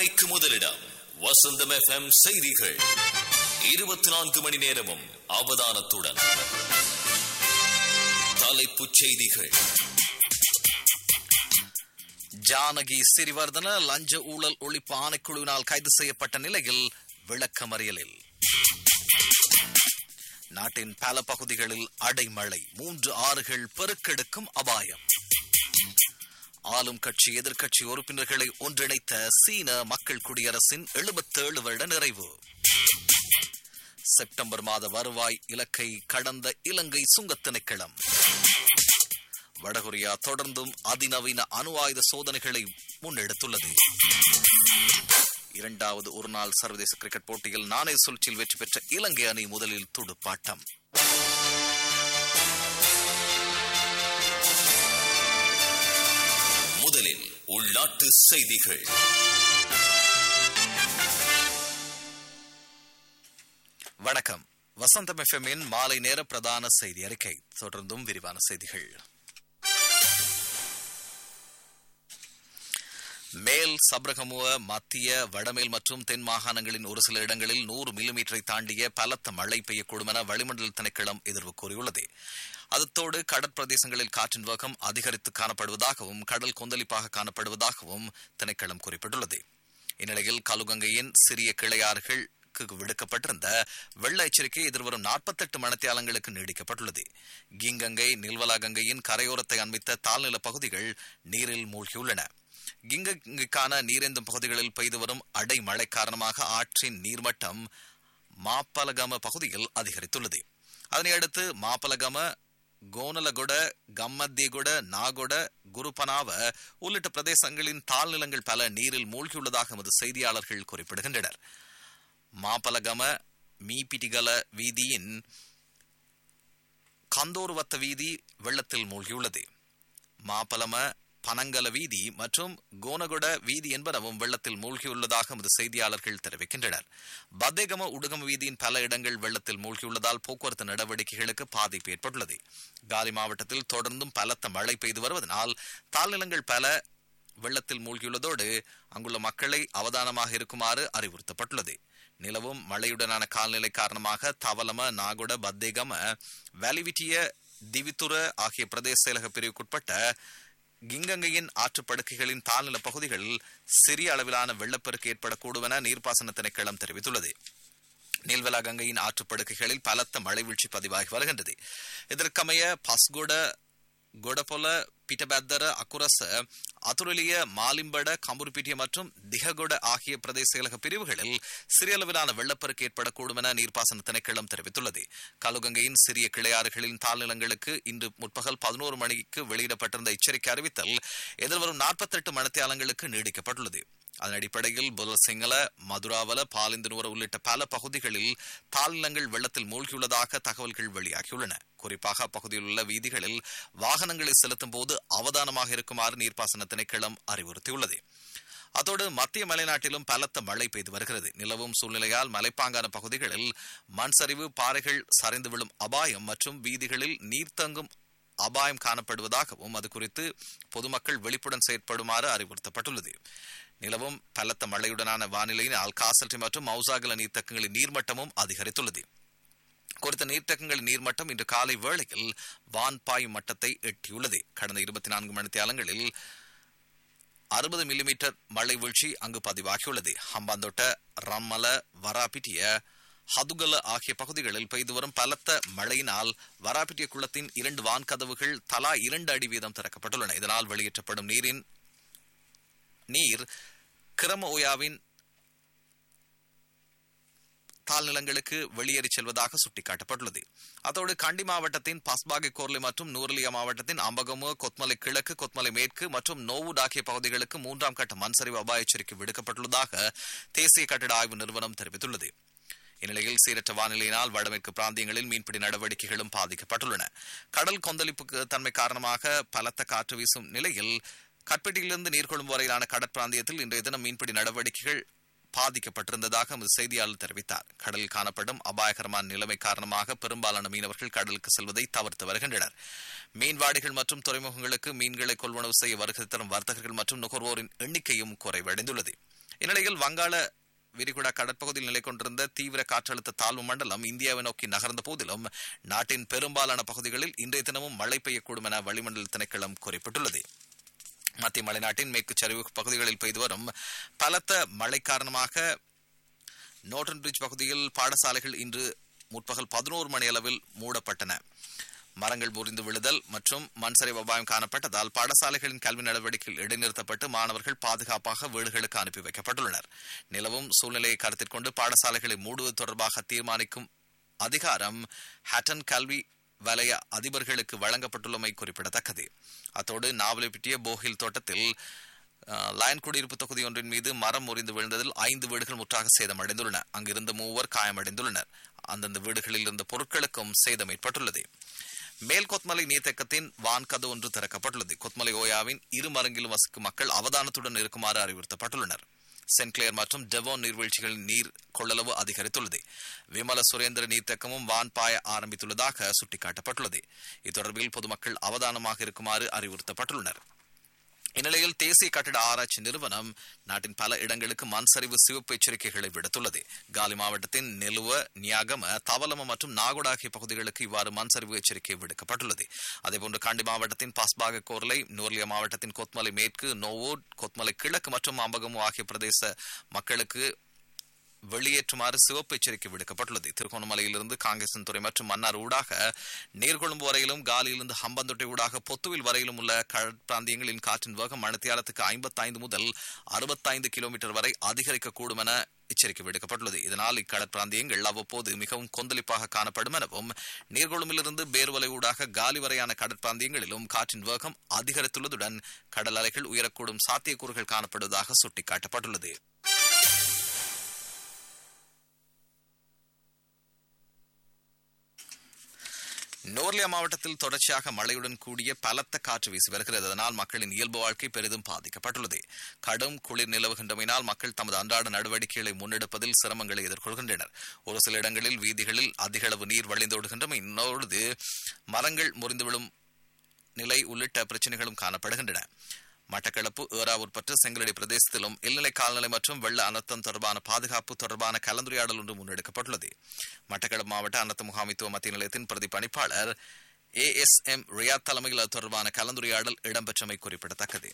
உண்மைக்கு முதலிடம் வசந்தம் எஃப்எம் செய்திகள் இருபத்தி நான்கு மணி நேரமும் அவதானத்துடன் தலைப்புச் செய்திகள் ஜானகி சிறிவர்தன லஞ்ச ஊழல் ஒழிப்பு ஆணைக்குழுவினால் கைது செய்யப்பட்ட நிலையில் விளக்கமறியலில் நாட்டின் பல பகுதிகளில் அடைமழை மூன்று ஆறுகள் பெருக்கெடுக்கும் அபாயம் ஆளும் கட்சி எதிர்க்கட்சி உறுப்பினர்களை ஒன்றிணைத்த சீன மக்கள் குடியரசின் எழுபத்தேழு வருட நிறைவு செப்டம்பர் மாத வருவாய் இலக்கை கடந்த இலங்கை சுங்கத் திணைக்களம் வடகொரியா தொடர்ந்தும் அதிநவீன அணு ஆயுத சோதனைகளை முன்னெடுத்துள்ளது இரண்டாவது ஒருநாள் சர்வதேச கிரிக்கெட் போட்டியில் நாணய சுழற்சியில் வெற்றி பெற்ற இலங்கை அணி முதலில் துடுப்பாட்டம் முதலில் உள்நாட்டு செய்திகள் வணக்கம் வசந்தம் எஃப்எம்மின் மாலை நேர பிரதான செய்தி அறிக்கை தொடர்ந்தும் விரிவான செய்திகள் மேல் சப்ரகமுவ மத்திய வடமேல் மற்றும் தென் மாகாணங்களின் ஒரு சில இடங்களில் நூறு மில்லிமீட்டரை தாண்டிய பலத்த மழை பெய்யக்கூடும் என வளிமண்டல திணைக்களம் எதிர்வு கூறியுள்ளது அதோடு கடற்பிரதேசங்களில் காற்றின் வேகம் அதிகரித்து காணப்படுவதாகவும் கடல் கொந்தளிப்பாக காணப்படுவதாகவும் திணைக்களம் குறிப்பிட்டுள்ளது இந்நிலையில் கலுகங்கையின் சிறிய கிளையாறுகள் விடுக்கப்பட்டிருந்த வெள்ள எச்சரிக்கை எதிர்வரும் நாற்பத்தெட்டு மணத்தியாலங்களுக்கு நீடிக்கப்பட்டுள்ளது கிங்கங்கை நில்வலா கங்கையின் கரையோரத்தை அண்மித்த தாழ்நில பகுதிகள் நீரில் மூழ்கியுள்ளன கிங்கங்கைக்கான நீரேந்தும் பகுதிகளில் பெய்து வரும் அடை மழை காரணமாக ஆற்றின் நீர்மட்டம் மாப்பலகம பகுதியில் அதிகரித்துள்ளது அதனையடுத்து மாப்பலகம கோனலகொட கம்மத்தியகுட நாகொட குருபனாவ உள்ளிட்ட பிரதேசங்களின் தாழ்நிலங்கள் பல நீரில் மூழ்கியுள்ளதாக எமது செய்தியாளர்கள் குறிப்பிடுகின்றனர் மாப்பலகம மீபிட்டிகல வீதியின் கந்தோருவத்த வீதி வெள்ளத்தில் மூழ்கியுள்ளது மாப்பலம பனங்கல வீதி மற்றும் கோனகொட வீதி என்பனவும் வெள்ளத்தில் மூழ்கியுள்ளதாக எமது செய்தியாளர்கள் தெரிவிக்கின்றனர் பத்தேகம உடுகம வீதியின் பல இடங்கள் வெள்ளத்தில் மூழ்கியுள்ளதால் போக்குவரத்து நடவடிக்கைகளுக்கு பாதிப்பு ஏற்பட்டுள்ளது காலி மாவட்டத்தில் தொடர்ந்தும் பலத்த மழை பெய்து வருவதனால் தாழ்நிலங்கள் பல வெள்ளத்தில் மூழ்கியுள்ளதோடு அங்குள்ள மக்களை அவதானமாக இருக்குமாறு அறிவுறுத்தப்பட்டுள்ளது நிலவும் மழையுடனான கால்நிலை காரணமாக தவலம நாகுட பத்தேகம வேலிவிட்டிய திவித்துர ஆகிய பிரதேச செயலக பிரிவுக்குட்பட்ட கிங்கங்கையின் ஆற்றுப்படுக்கைகளின் தாழ்நில பகுதிகளில் சிறிய அளவிலான வெள்ளப்பெருக்கு ஏற்படக்கூடும் என நீர்ப்பாசன திணைக்களம் தெரிவித்துள்ளது நீல்வலா கங்கையின் ஆற்றுப்படுக்கைகளில் பலத்த மழை வீழ்ச்சி பதிவாகி வருகின்றது இதற்கமைய பஸ்கொட கொடபொல பிட்டபேத்தர அக்குரச அத்துரலிய மாலிம்பட கம்புருப்பிட்டிய மற்றும் திககொட ஆகிய பிரதேச செயலக பிரிவுகளில் சிறிய அளவிலான வெள்ளப்பெருக்கு ஏற்படக்கூடும் என நீர்ப்பாசன திணைக்களம் தெரிவித்துள்ளது கலுகங்கையின் சிறிய கிளையாறுகளின் தாழ்நிலங்களுக்கு இன்று முற்பகல் பதினோரு மணிக்கு வெளியிடப்பட்டிருந்த எச்சரிக்கை அறிவித்தல் எதிர்வரும் நாற்பத்தெட்டு மணித்தியாலங்களுக்கு நீடிக்கப்பட்டுள்ளது அதன் அடிப்படையில் புலசிங்கல மதுராவல பாலிந்தனுவர உள்ளிட்ட பல பகுதிகளில் தாழ்நிலங்கள் வெள்ளத்தில் மூழ்கியுள்ளதாக தகவல்கள் வெளியாகியுள்ளன குறிப்பாக அப்பகுதியில் உள்ள வீதிகளில் வாகனங்களை செலுத்தும் போது அவதானமாக இருக்குமாறு நீர்ப்பாசன திணைக்களம் அறிவுறுத்தியுள்ளது அத்தோடு மத்திய மலைநாட்டிலும் பலத்த மழை பெய்து வருகிறது நிலவும் சூழ்நிலையால் மலைப்பாங்கான பகுதிகளில் மண் சரிவு பாறைகள் சரிந்து விழும் அபாயம் மற்றும் வீதிகளில் நீர்த்தங்கும் அபாயம் காணப்படுவதாகவும் அது குறித்து பொதுமக்கள் விழிப்புடன் செயற்படுமாறு அறிவுறுத்தப்பட்டுள்ளது நிலவும் பலத்த மழையுடனான வானிலையினால் காசல்டி மற்றும் மவுசாகல நீர்த்தக்கங்களின் நீர்மட்டமும் அதிகரித்துள்ளது குறித்த நீர்த்தக்கங்களின் நீர்மட்டம் இன்று காலை வேளையில் வான் பாயும் மட்டத்தை எட்டியுள்ளது கடந்த இருபத்தி நான்கு மணி தேலங்களில் அறுபது மில்லிமீட்டர் மழை வீழ்ச்சி அங்கு பதிவாகியுள்ளது ஹம்பாந்தோட்ட ரம்மல வராபிட்டிய ஹதுகல ஆகிய பகுதிகளில் பெய்து வரும் பலத்த மழையினால் வராபிட்டிய குளத்தின் இரண்டு வான்கதவுகள் தலா இரண்டு அடி வீதம் திறக்கப்பட்டுள்ளன இதனால் வெளியேற்றப்படும் நீரின் நீர் கிரம ஓயாவின் தாழ்நிலங்களுக்கு வெளியேறி செல்வதாக சுட்டிக்காட்டப்பட்டுள்ளது அதோடு கண்டி மாவட்டத்தின் பஸ்பாகை கோர்லி மற்றும் நூரலியா மாவட்டத்தின் அம்பகமு கொத்மலை கிழக்கு கொத்மலை மேற்கு மற்றும் நோவுட் ஆகிய பகுதிகளுக்கு மூன்றாம் கட்ட மண்சரிவு அபாய எச்சரிக்கை விடுக்கப்பட்டுள்ளதாக தேசிய கட்டிட ஆய்வு நிறுவனம் தெரிவித்துள்ளது இந்நிலையில் சீரற்ற வானிலையினால் வடமேற்கு பிராந்தியங்களில் மீன்பிடி நடவடிக்கைகளும் பாதிக்கப்பட்டுள்ளன கடல் கொந்தளிப்பு தன்மை காரணமாக பலத்த காற்று வீசும் நிலையில் கட்பெட்டியிலிருந்து நீர்கொழும்பு வரையிலான கடற்பிராந்தியத்தில் இன்றைய தினம் மீன்பிடி நடவடிக்கைகள் பாதிக்கப்பட்டிருந்ததாக எமது செய்தியாளர் தெரிவித்தார் கடலில் காணப்படும் அபாயகரமான நிலைமை காரணமாக பெரும்பாலான மீனவர்கள் கடலுக்கு செல்வதை தவிர்த்து வருகின்றனர் மீன்வாடிகள் மற்றும் துறைமுகங்களுக்கு மீன்களை கொள்வனவு செய்ய வருகை தரும் வர்த்தகர்கள் மற்றும் நுகர்வோரின் எண்ணிக்கையும் குறைவடைந்துள்ளது இந்நிலையில் வங்காள விரிகுடா கடற்பகுதியில் நிலை கொண்டிருந்த தீவிர காற்றழுத்த தாழ்வு மண்டலம் இந்தியாவை நோக்கி நகர்ந்த போதிலும் நாட்டின் பெரும்பாலான பகுதிகளில் இன்றைய தினமும் மழை பெய்யக்கூடும் என வளிமண்டல திணைக்களம் குறிப்பிட்டுள்ளது மத்திய மலைநாட்டின் மேற்கு சரிவு பகுதிகளில் பெய்து வரும் பலத்த மழை காரணமாக நோட்டன் பிரிட்ஜ் பகுதியில் பாடசாலைகள் இன்று முற்பகல் பதினோரு மணி அளவில் மூடப்பட்டன மரங்கள் முறிந்து விழுதல் மற்றும் மண்சரிவு அபாயம் காணப்பட்டதால் பாடசாலைகளின் கல்வி நடவடிக்கைகள் இடைநிறுத்தப்பட்டு மாணவர்கள் பாதுகாப்பாக வீடுகளுக்கு அனுப்பி வைக்கப்பட்டுள்ளனர் நிலவும் சூழ்நிலையை கருத்தில் கொண்டு பாடசாலைகளை மூடுவது தொடர்பாக தீர்மானிக்கும் அதிகாரம் ஹட்டன் கல்வி வலய அதிபர்களுக்கு வழங்கப்பட்டுள்ளமை குறிப்பிடத்தக்கது அத்தோடு நாவலைப்பிட்டிய போஹில் தோட்டத்தில் லயன் குடியிருப்பு தொகுதி ஒன்றின் மீது மரம் முறிந்து விழுந்ததில் ஐந்து வீடுகள் முற்றாக சேதமடைந்துள்ளன அங்கிருந்த மூவர் காயமடைந்துள்ளனர் அந்தந்த வீடுகளில் இருந்த பொருட்களுக்கும் சேதம் ஏற்பட்டுள்ளது மேல் கொத்மலை நீர்த்தேக்கத்தின் வான்கது ஒன்று திறக்கப்பட்டுள்ளது கொத்மலை ஓயாவின் இரு மரங்கிலும் வசிக்கும் மக்கள் அவதானத்துடன் இருக்குமாறு அறிவுறுத்தப்பட்டுள்ளனர் சென்ட்கிளேர் மற்றும் டெவோன் நீர்வீழ்ச்சிகளின் நீர் கொள்ளளவு அதிகரித்துள்ளது விமல சுரேந்திர நீர்த்தேக்கமும் வான் பாய ஆரம்பித்துள்ளதாக சுட்டிக்காட்டப்பட்டுள்ளது இத்தொடர்பில் பொதுமக்கள் அவதானமாக இருக்குமாறு அறிவுறுத்தப்பட்டுள்ளனர் இந்நிலையில் தேசிய கட்டிட ஆராய்ச்சி நிறுவனம் நாட்டின் பல இடங்களுக்கு மண் சரிவு சிவப்பு எச்சரிக்கைகளை விடுத்துள்ளது காலி மாவட்டத்தின் நெலுவ நியாகம தவலம மற்றும் நாகோட ஆகிய பகுதிகளுக்கு இவ்வாறு மண் சரிவு எச்சரிக்கை விடுக்கப்பட்டுள்ளது அதேபோன்று காண்டி மாவட்டத்தின் பாஸ்பாக கோர்லை நூர்லியா மாவட்டத்தின் கொத்மலை மேற்கு நோவோட் கொத்மலை கிழக்கு மற்றும் அம்பகமு ஆகிய பிரதேச மக்களுக்கு வெளியேற்றுமாறு சிவப்பு எச்சரிக்கை விடுக்கப்பட்டுள்ளது திருகோணமலையிலிருந்து காங்கேசன் துறை மற்றும் மன்னார் ஊடாக நீர்கொழும்பு வரையிலும் காலியிலிருந்து ஹம்பந்தொட்டை ஊடாக பொத்துவில் வரையிலும் உள்ள கடற்பிராந்தியங்களின் காற்றின் வேகம் மணித்தியாலத்துக்கு ஐம்பத்தைந்து முதல் அறுபத்தைந்து கிலோமீட்டர் வரை அதிகரிக்கக்கூடும் என எச்சரிக்கை விடுக்கப்பட்டுள்ளது இதனால் இக்கடற்பிராந்தியங்கள் அவ்வப்போது மிகவும் கொந்தளிப்பாக காணப்படும் எனவும் நீர்கொழும்பிலிருந்து பேர்வலை ஊடாக காலி வரையான கடற்பிராந்தியங்களிலும் காற்றின் வேகம் அதிகரித்துள்ளதுடன் கடல் அலைகள் உயரக்கூடும் சாத்தியக்கூறுகள் காணப்படுவதாக சுட்டிக்காட்டப்பட்டுள்ளது நோர்லியா மாவட்டத்தில் தொடர்ச்சியாக மழையுடன் கூடிய பலத்த காற்று வீசி வருகிறது அதனால் மக்களின் இயல்பு வாழ்க்கை பெரிதும் பாதிக்கப்பட்டுள்ளது கடும் குளிர் நிலவுகின்றமையினால் மக்கள் தமது அன்றாட நடவடிக்கைகளை முன்னெடுப்பதில் சிரமங்களை எதிர்கொள்கின்றனர் ஒரு சில இடங்களில் வீதிகளில் அதிக அளவு நீர் வழிந்தோடுகின்றமை இன்னொரு மரங்கள் முறிந்து விழும் நிலை உள்ளிட்ட பிரச்சனைகளும் காணப்படுகின்றன மட்டக்களப்பு ஏறாவூர் பற்று செங்கலடி பிரதேசத்திலும் இல்நிலை கால்நிலை மற்றும் வெள்ள அனர்த்தம் தொடர்பான பாதுகாப்பு தொடர்பான கலந்துரையாடல் ஒன்று முன்னெடுக்கப்பட்டுள்ளது மட்டக்களப்பு மாவட்ட அனர்த்த முகாமித்துவ மத்திய நிலையத்தின் பிரதி பணிப்பாளர் ஏ எஸ் எம் ரியாத் தலைமையில் அது தொடர்பான கலந்துரையாடல் இடம்பெற்றமை குறிப்பிடத்தக்கது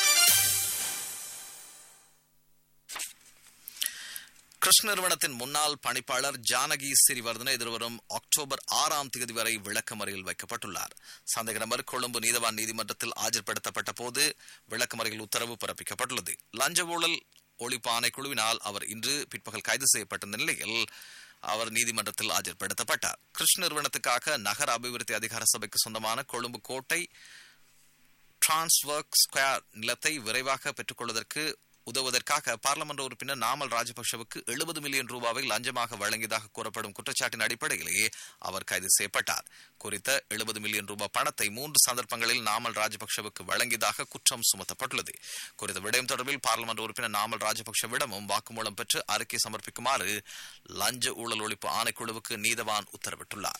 கிருஷ்ண நிறுவனத்தின் முன்னாள் பணிப்பாளர் ஜானகி சிறிவர்தன எதிர்வரும் அக்டோபர் ஆறாம் தேதி வரை விளக்கமறையில் வைக்கப்பட்டுள்ளார் சந்தேக நபர் கொழும்பு நீதவான் நீதிமன்றத்தில் ஆஜர்படுத்தப்பட்ட போது விளக்கமறையில் உத்தரவு பிறப்பிக்கப்பட்டுள்ளது லஞ்ச ஊழல் ஒழிப்பு ஆணைக்குழுவினால் அவர் இன்று பிற்பகல் கைது செய்யப்பட்ட நிலையில் அவர் நீதிமன்றத்தில் ஆஜர்படுத்தப்பட்டார் கிருஷ்ண நிறுவனத்துக்காக நகர அபிவிருத்தி அதிகார சபைக்கு சொந்தமான கொழும்பு கோட்டை டிரான்ஸ்வர்க் ஸ்கொயர் நிலத்தை விரைவாக பெற்றுக்கொள்வதற்கு உதவுவதற்காக பார்லமெண்ட் உறுப்பினர் நாமல் ராஜபக்சவுக்கு எழுபது மில்லியன் ரூபாவை லஞ்சமாக வழங்கியதாக கூறப்படும் குற்றச்சாட்டின் அடிப்படையிலேயே அவர் கைது செய்யப்பட்டார் குறித்த எழுபது மில்லியன் ரூபாய் பணத்தை மூன்று சந்தர்ப்பங்களில் நாமல் ராஜபக்சவுக்கு வழங்கியதாக குற்றம் சுமத்தப்பட்டுள்ளது குறித்த விடயம் தொடர்பில் பார்லமெண்ட் உறுப்பினர் நாமல் ராஜபக்சவிடமும் வாக்குமூலம் பெற்று அறிக்கை சமர்ப்பிக்குமாறு லஞ்ச ஊழல் ஒழிப்பு ஆணைக்குழுவுக்கு நீதவான் உத்தரவிட்டுள்ளார்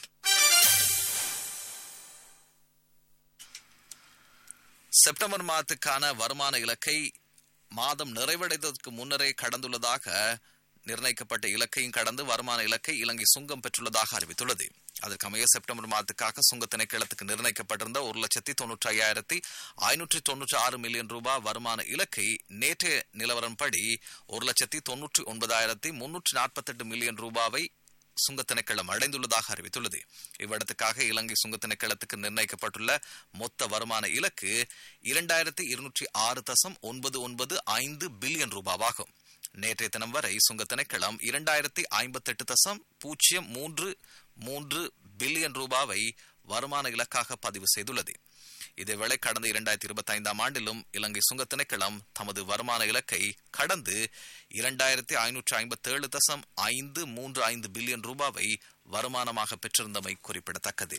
செப்டம்பர் மாதத்துக்கான வருமான இலக்கை மாதம் நிறைவடைவதற்கு முன்னரே கடந்துள்ளதாக நிர்ணயிக்கப்பட்ட இலக்கையும் கடந்து வருமான இலக்கை இலங்கை சுங்கம் பெற்றுள்ளதாக அறிவித்துள்ளது அதற்கமைய செப்டம்பர் மாதத்துக்காக சுங்க திணைக்களத்துக்கு நிர்ணயிக்கப்பட்டிருந்த ஒரு லட்சத்தி தொன்னூற்றி ஐயாயிரத்தி ஐநூற்றி தொன்னூற்றி ஆறு மில்லியன் ரூபாய் வருமான இலக்கை நேற்றைய நிலவரம்படி ஒரு லட்சத்தி தொன்னூற்றி ஒன்பதாயிரத்தி முன்னூற்றி நாற்பத்தெட்டு மில்லியன் ரூபாவை சுங்க திணைக்களம் அடைந்துள்ளதாக அறிவித்துள்ளது இவ்விடத்துக்காக இலங்கை சுங்க திணைக்களத்துக்கு நிர்ணயிக்கப்பட்டுள்ள மொத்த வருமான இலக்கு இரண்டாயிரத்தி இருநூற்றி ஆறு தசம் ஒன்பது ஒன்பது ஐந்து பில்லியன் ரூபாவாகும் நேற்றைய தினம் வரை சுங்க திணைக்களம் இரண்டாயிரத்தி ஐம்பத்தி எட்டு தசம் பூஜ்ஜியம் மூன்று மூன்று பில்லியன் ரூபாவை வருமான இலக்காக பதிவு செய்துள்ளது இதேவேளை கடந்த இரண்டாயிரத்தி இருபத்தி ஐந்தாம் ஆண்டிலும் இலங்கை சுங்க திணைக்களம் தமது வருமான இலக்கை கடந்து இரண்டாயிரத்தி ஐநூற்றி ஐம்பத்தி ஏழு தசம் ஐந்து மூன்று ஐந்து பில்லியன் ரூபாவை வருமானமாக பெற்றிருந்தமை குறிப்பிடத்தக்கது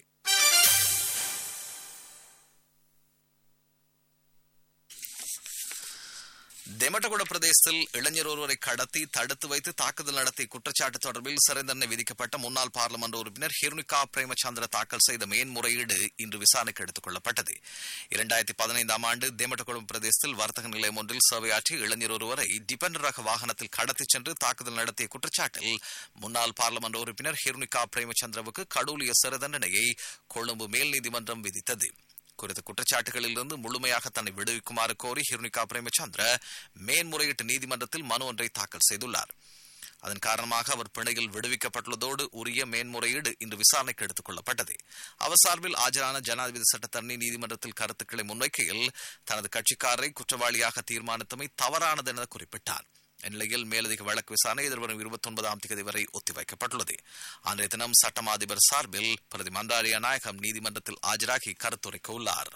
தெமட்டகுட பிரதேசத்தில் இளைஞர் ஒருவரை கடத்தி தடுத்து வைத்து தாக்குதல் நடத்திய குற்றச்சாட்டு தொடர்பில் சிறை தண்டனை விதிக்கப்பட்ட முன்னாள் பார்லமெண்ட் உறுப்பினர் ஹிருனிகா பிரேமச்சந்திர தாக்கல் செய்த மேன்முறையீடு இன்று விசாரணைக்கு எடுத்துக் கொள்ளப்பட்டது இரண்டாயிரத்தி பதினைந்தாம் ஆண்டு தெமட்டகுடம் பிரதேசத்தில் வர்த்தக நிலையம் ஒன்றில் சேவையாற்றி இளைஞர் ஒருவரை டிபெண்டர் ரக வாகனத்தில் கடத்திச் சென்று தாக்குதல் நடத்திய குற்றச்சாட்டில் முன்னாள் பார்லமெண்ட் உறுப்பினர் ஹிருனிகா பிரேமச்சந்திரவுக்கு கடூலிய சிறை தண்டனையை கொழும்பு மேல் நீதிமன்றம் விதித்தது குறித்த குற்றச்சாட்டுகளிலிருந்து முழுமையாக தன்னை விடுவிக்குமாறு கோரி ஹிருனிகா பிரேமச்சந்திர மேன்முறையீட்டு நீதிமன்றத்தில் மனு ஒன்றை தாக்கல் செய்துள்ளார் அதன் காரணமாக அவர் பிணையில் விடுவிக்கப்பட்டுள்ளதோடு உரிய மேன்முறையீடு இன்று விசாரணைக்கு எடுத்துக் கொள்ளப்பட்டது அவர் சார்பில் ஆஜரான ஜனாதிபதி சட்டத்தரணி நீதிமன்றத்தில் கருத்துக்களை முன்வைக்கையில் தனது கட்சிக்காரரை குற்றவாளியாக தீர்மானித்தமை தவறானது என குறிப்பிட்டார் இந்நிலையில் மேலதிக வழக்கு விசாரணை எதிர்வரும் இருபத்தி ஒன்பதாம் தேதி வரை ஒத்திவைக்கப்பட்டுள்ளது அன்றைய தினம் சட்டமா அதிபர் சார்பில் பிரதி மன்றாடிய நாயகம் நீதிமன்றத்தில் ஆஜராகி கருத்துரைக்க உள்ளார்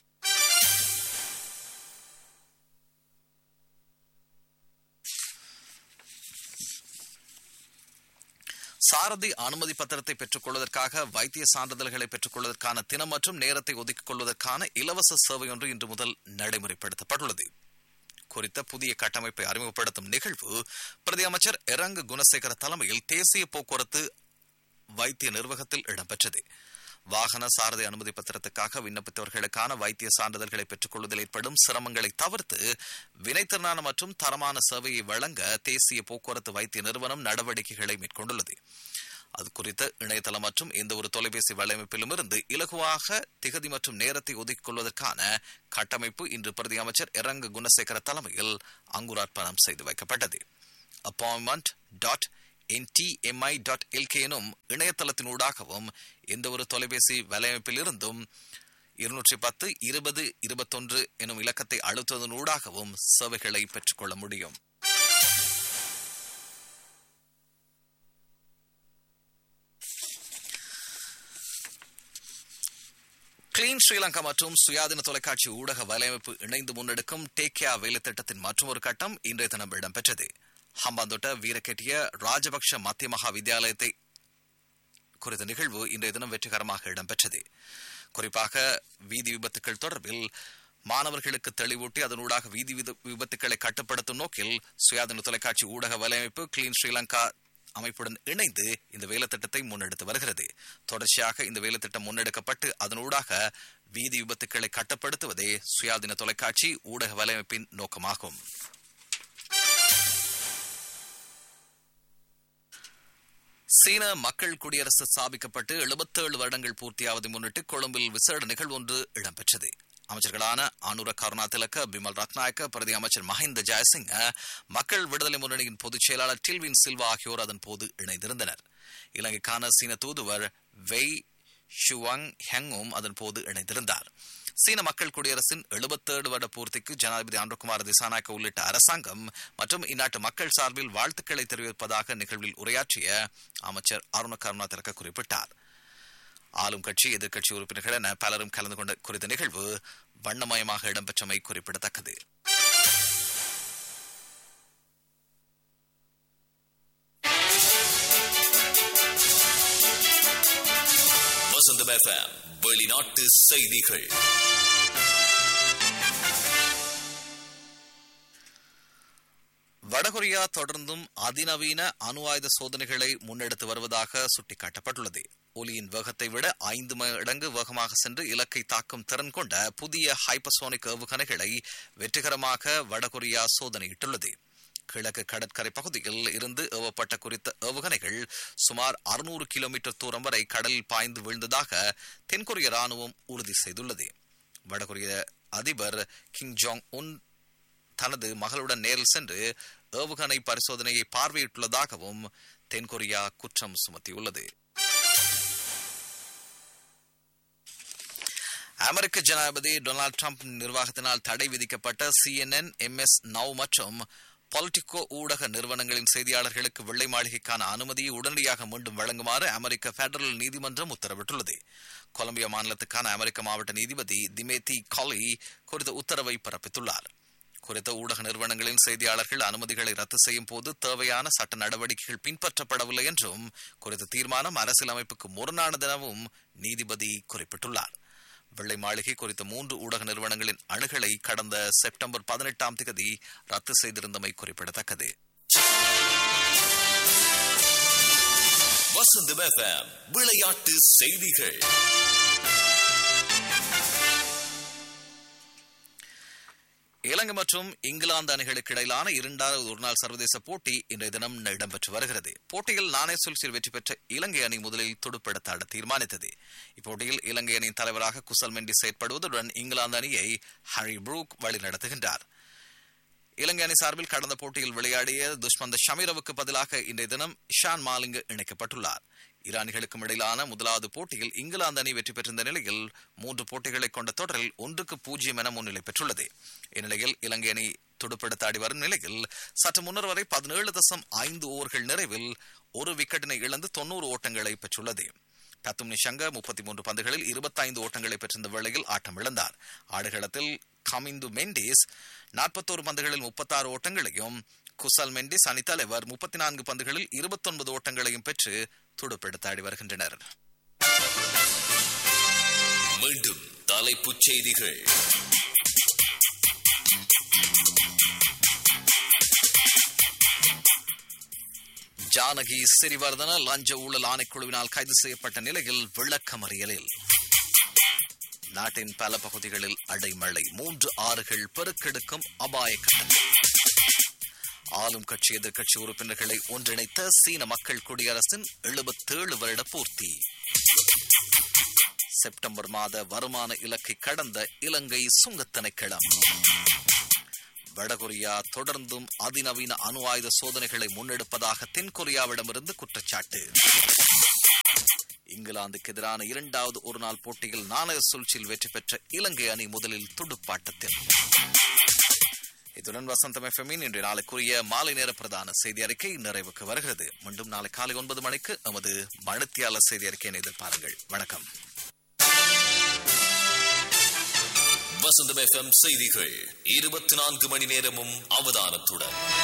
சாரதி அனுமதி பத்திரத்தை பெற்றுக் கொள்வதற்காக வைத்திய சான்றிதழ்களை பெற்றுக் கொள்வதற்கான தினம் மற்றும் நேரத்தை ஒதுக்கிக் கொள்வதற்கான இலவச சேவை ஒன்று இன்று முதல் நடைமுறைப்படுத்தப்பட்டுள்ளது குறித்த புதிய கட்டமைப்பை அறிமுகப்படுத்தும் நிகழ்வு பிரதி அமைச்சர் எரங்கு குணசேகர தலைமையில் தேசிய போக்குவரத்து வைத்திய நிர்வாகத்தில் இடம்பெற்றது வாகன சாரதி அனுமதி பத்திரத்துக்காக விண்ணப்பித்தவர்களுக்கான வைத்திய சான்றிதழ்களை பெற்றுக் கொள்வதில் ஏற்படும் சிரமங்களை தவிர்த்து வினைத்திறனான மற்றும் தரமான சேவையை வழங்க தேசிய போக்குவரத்து வைத்திய நிறுவனம் நடவடிக்கைகளை மேற்கொண்டுள்ளது அது குறித்த இணையதளம் மற்றும் எந்த ஒரு தொலைபேசி வலையமைப்பிலும் இருந்து இலகுவாக திகதி மற்றும் நேரத்தை ஒதுக்கிக் கொள்வதற்கான கட்டமைப்பு இன்று பிரதி அமைச்சர் இரங்க குணசேகர தலைமையில் அங்குரார்ப்பணம் செய்து வைக்கப்பட்டது appointment dot NTMI dot LK எனும் இணையதளத்தினூடாகவும் எந்த ஒரு தொலைபேசி வலையமைப்பில் இருந்தும் இருநூற்றி பத்து இருபது இருபத்தொன்று எனும் இலக்கத்தை அழுத்துவதனூடாகவும் சேவைகளை பெற்றுக்கொள்ள முடியும் கிளீன் ஸ்ரீலங்கா மற்றும் சுயாதீன தொலைக்காட்சி ஊடக வலையமைப்பு இணைந்து முன்னெடுக்கும் டேக்கியா வேலை திட்டத்தின் மற்றொரு கட்டம் இன்றைய தினம் இடம்பெற்றது ஹம்பாந்தோட்ட வீரக்கெட்டிய ராஜபக்ஷ மத்திய மகா வித்தியாலயத்தை குறித்த நிகழ்வு இன்றைய தினம் வெற்றிகரமாக இடம்பெற்றது குறிப்பாக வீதி விபத்துக்கள் தொடர்பில் மாணவர்களுக்கு தெளிவூட்டி அதனூடாக வீதி விபத்துக்களை கட்டுப்படுத்தும் நோக்கில் சுயாதீன தொலைக்காட்சி ஊடக வலையமைப்பு கிளீன் ஸ்ரீலங்கா அமைப்புடன் இணைந்து இந்த வேலைத்திட்டத்தை முன்னெடுத்து வருகிறது தொடர்ச்சியாக இந்த வேலைத்திட்டம் முன்னெடுக்கப்பட்டு அதனூடாக வீதி விபத்துக்களை கட்டுப்படுத்துவதே சுயாதீன தொலைக்காட்சி ஊடக வலையமைப்பின் நோக்கமாகும் சீன மக்கள் குடியரசு ஸ்தாபிக்கப்பட்டு எழுபத்தேழு வருடங்கள் பூர்த்தியாவதை முன்னிட்டு கொழும்பில் விசேட நிகழ்வு ஒன்று இடம்பெற்றது அமைச்சர்களான அனுர கருணாதிலக்க பிமல் ரத்நாயக்க பிரதி அமைச்சர் மஹிந்த ஜெயசிங்க மக்கள் விடுதலை முன்னணியின் பொதுச் செயலாளர் டில்வின் சில்வா ஆகியோர் அதன் போது இணைந்திருந்தனர் இலங்கைக்கான சீன தூதுவர் வெய் ஷுவாங் ஹெங்கும் அதன் போது இணைந்திருந்தார் சீன மக்கள் குடியரசின் எழுபத்தேழு வருட பூர்த்திக்கு ஜனாதிபதி அன்ருகுமார் திசாநாயக்க உள்ளிட்ட அரசாங்கம் மற்றும் இந்நாட்டு மக்கள் சார்பில் வாழ்த்துக்களை தெரிவிப்பதாக நிகழ்வில் உரையாற்றிய அமைச்சர் அருண கருணாதிலக்க குறிப்பிட்டார் ஆளும் கட்சி எதிர்க்கட்சி உறுப்பினர்கள் என பலரும் கலந்து கொண்ட குறித்த நிகழ்வு வண்ணமயமாக இடம்பெற்றமை குறிப்பிடத்தக்கது வசந்தம் எஃப்எம் வெளிநாட்டு செய்திகள் வடகொரியா தொடர்ந்தும் அதிநவீன அணு ஆயுத சோதனைகளை முன்னெடுத்து வருவதாக சுட்டிக்காட்டப்பட்டுள்ளது ஒலியின் வேகத்தை விட ஐந்து மடங்கு வேகமாக சென்று இலக்கை தாக்கும் திறன் கொண்ட புதிய ஹைப்பசோனிக் ஏவுகணைகளை வெற்றிகரமாக வடகொரியா சோதனையிட்டுள்ளது கிழக்கு கடற்கரை பகுதியில் இருந்து ஏவப்பட்ட குறித்த ஏவுகணைகள் சுமார் அறுநூறு கிலோமீட்டர் தூரம் வரை கடலில் பாய்ந்து வீழ்ந்ததாக தென்கொரிய ராணுவம் உறுதி செய்துள்ளது வடகொரிய அதிபர் கிங் ஜாங் உன் தனது மகளுடன் நேரில் சென்று ஏவுகணை பரிசோதனையை பார்வையிட்டுள்ளதாகவும் தென்கொரியா குற்றம் சுமத்தியுள்ளது அமெரிக்க ஜனாதிபதி டொனால்டு டிரம்ப் நிர்வாகத்தினால் தடை விதிக்கப்பட்ட சிஎன்என் எம்எஸ் நவ் மற்றும் பொலிட்டிகோ ஊடக நிறுவனங்களின் செய்தியாளர்களுக்கு வெள்ளை மாளிகைக்கான அனுமதியை உடனடியாக மீண்டும் வழங்குமாறு அமெரிக்க பெடரல் நீதிமன்றம் உத்தரவிட்டுள்ளது கொலம்பியா மாநிலத்துக்கான அமெரிக்க மாவட்ட நீதிபதி திமேதி காலி குறித்த உத்தரவை பிறப்பித்துள்ளார் குறித்த ஊடக நிறுவனங்களின் செய்தியாளர்கள் அனுமதிகளை ரத்து செய்யும் போது தேவையான சட்ட நடவடிக்கைகள் பின்பற்றப்படவில்லை என்றும் குறித்த தீர்மானம் அரசியலமைப்புக்கு முரணானதெனவும் நீதிபதி குறிப்பிட்டுள்ளார் வெள்ளை மாளிகை குறித்த மூன்று ஊடக நிறுவனங்களின் அணுகலை கடந்த செப்டம்பர் பதினெட்டாம் தேதி ரத்து செய்திருந்தமை குறிப்பிடத்தக்கது வசந்தம் எஃப்எம் விளையாட்டு செய்திகள் இலங்கை மற்றும் இங்கிலாந்து அணிகளுக்கு இடையிலான இரண்டாவது ஒருநாள் சர்வதேச போட்டி இன்றைய தினம் இடம்பெற்று வருகிறது போட்டியில் நாணய சுழற்சியில் வெற்றி பெற்ற இலங்கை அணி முதலில் துடுப்படுத்த ஆட தீர்மானித்தது இப்போட்டியில் இலங்கை அணியின் தலைவராக குசல் மெண்டி செயற்படுவதுடன் இங்கிலாந்து அணியை ஹரி புரூக் வழிநடத்துகின்றார் இலங்கை அணி சார்பில் கடந்த போட்டியில் விளையாடிய துஷ்மந்த ஷமீரவுக்கு பதிலாக இன்றைய தினம் ஷான் மாலிங்கு இணைக்கப்பட்டுள்ளார் இரு அணிகளுக்கும் இடையிலான முதலாவது போட்டியில் இங்கிலாந்து அணி வெற்றி பெற்றிருந்த நிலையில் மூன்று போட்டிகளை கொண்ட தொடரில் ஒன்றுக்கு பூஜ்ஜியம் என முன்னிலை பெற்றுள்ளது இந்நிலையில் இலங்கை அணி துடுப்படுத்த ஆடி வரும் நிலையில் சற்று முன்னர் வரை பதினேழு தசம் ஐந்து ஓவர்கள் நிறைவில் ஒரு விக்கெட்டினை இழந்து தொன்னூறு ஓட்டங்களை பெற்றுள்ளது பத்தும் நிஷங்க முப்பத்தி மூன்று பந்துகளில் இருபத்தைந்து ஓட்டங்களை பெற்றிருந்த வேளையில் ஆட்டம் இழந்தார் ஆடுகளத்தில் கமிந்து மெண்டிஸ் நாற்பத்தோரு பந்துகளில் முப்பத்தாறு ஓட்டங்களையும் குசல் மெண்டிஸ் அணித்தலைவர் முப்பத்தி நான்கு பந்துகளில் இருபத்தொன்பது ஓட்டங்களையும் பெற்று துடுப்பெடுத்து ஆடி வருகின்றனர் மீண்டும் தலைப்புச் செய்திகள் ஜானகி சிறிவர்தன லஞ்ச ஊழல் ஆணைக்குழுவினால் கைது செய்யப்பட்ட நிலையில் விளக்கமறியலில் நாட்டின் பல பகுதிகளில் அடைமழை மூன்று ஆறுகள் பெருக்கெடுக்கும் அபாய கட்டம் ஆளும் கட்சி எதிர்க்கட்சி உறுப்பினர்களை ஒன்றிணைத்த சீன மக்கள் குடியரசின் எழுபத்தேழு வருட பூர்த்தி செப்டம்பர் மாத வருமான இலக்கை கடந்த இலங்கை சுங்கத் திணைக்களம் வடகொரியா தொடர்ந்தும் அதிநவீன அணு ஆயுத சோதனைகளை முன்னெடுப்பதாக தென்கொரியாவிடமிருந்து குற்றச்சாட்டு இங்கிலாந்துக்கு எதிரான இரண்டாவது ஒருநாள் போட்டியில் நாணய சூழ்ச்சியில் வெற்றி பெற்ற இலங்கை அணி முதலில் துடுப்பாட்டத்தில் இத்துடன் வசந்தம் எஃப்எம்மின் இன்று நாளுக்குரிய மாலை நேர பிரதான செய்தி அறிக்கை நிறைவுக்கு வருகிறது மீண்டும் நாளை காலை ஒன்பது மணிக்கு நமது மணித்தியாளர் செய்தி அறிக்கையை எதிர்பாருங்கள் வணக்கம் வசந்தம் எஃப்எம் செய்திகள் இருபத்தி நான்கு மணி நேரமும் அவதானத்துடன்